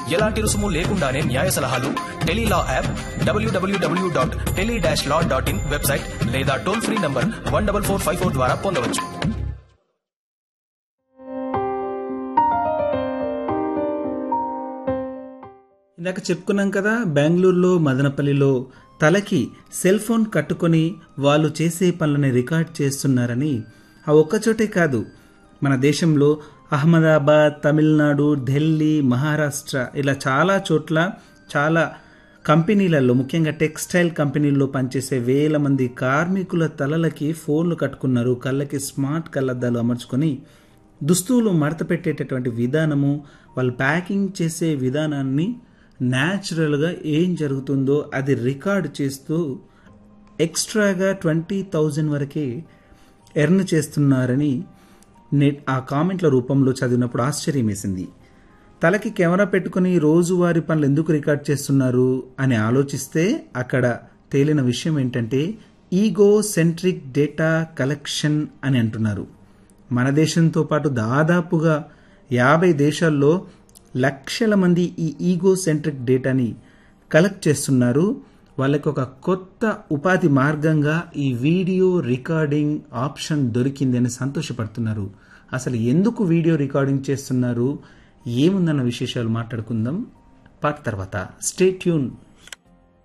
ఎలాంటి రుసుము లేకుండానే న్యాయ సలహాలు Tele Law app W W W dot tele dash law dot in website లేదా toll free number one double four five four ద్వారా పొందవచ్చు ఇందాక చెప్పుకున్నాం కదా బెంగళూరులో మదనపల్లిలో తలకి సెల్ ఫోన్ కట్టుకొని వాళ్ళు చేసే పనులని రికార్డ్ చేస్తున్నారని ఆ ఒక్కచోటే కాదు మన దేశంలో అహ్మదాబాద్ తమిళనాడు ఢిల్లీ మహారాష్ట్ర ఇలా చాలా చోట్ల చాలా కంపెనీలలో ముఖ్యంగా టెక్స్టైల్ కంపెనీల్లో పనిచేసే వేల మంది కార్మికుల తలలకి ఫోన్లు కట్టుకున్నారు కళ్ళకి స్మార్ట్ కళ్ళద్దాలు అమర్చుకొని దుస్తువులు మడత పెట్టేటటువంటి విధానము వాళ్ళు ప్యాకింగ్ చేసే విధానాన్ని న్యాచురల్గా ఏం జరుగుతుందో అది రికార్డ్ చేస్తూ ఎక్స్ట్రాగా ట్వంటీ థౌజండ్ వరకే ఎర్న్ చేస్తున్నారని నెట్ ఆ కామెంట్ల రూపంలో చదివినప్పుడు ఆశ్చర్యం వేసింది తలకి కెమెరా పెట్టుకుని రోజువారి పనులు ఎందుకు రికార్డ్ చేస్తున్నారు అని ఆలోచిస్తే అక్కడ తేలిన విషయం ఏంటంటే ఈగో సెంట్రిక్ డేటా కలెక్షన్ అని అంటున్నారు మన దేశంతో పాటు దాదాపుగా యాభై దేశాల్లో లక్షల మంది ఈ ఈగో సెంట్రిక్ డేటాని కలెక్ట్ చేస్తున్నారు వాళ్ళకి ఒక కొత్త ఉపాధి మార్గంగా ఈ వీడియో రికార్డింగ్ ఆప్షన్ దొరికింది అని సంతోషపడుతున్నారు అసలు ఎందుకు వీడియో రికార్డింగ్ చేస్తున్నారు ఏముందన్న విశేషాలు మాట్లాడుకుందాం పాట తర్వాత స్టే ట్యూన్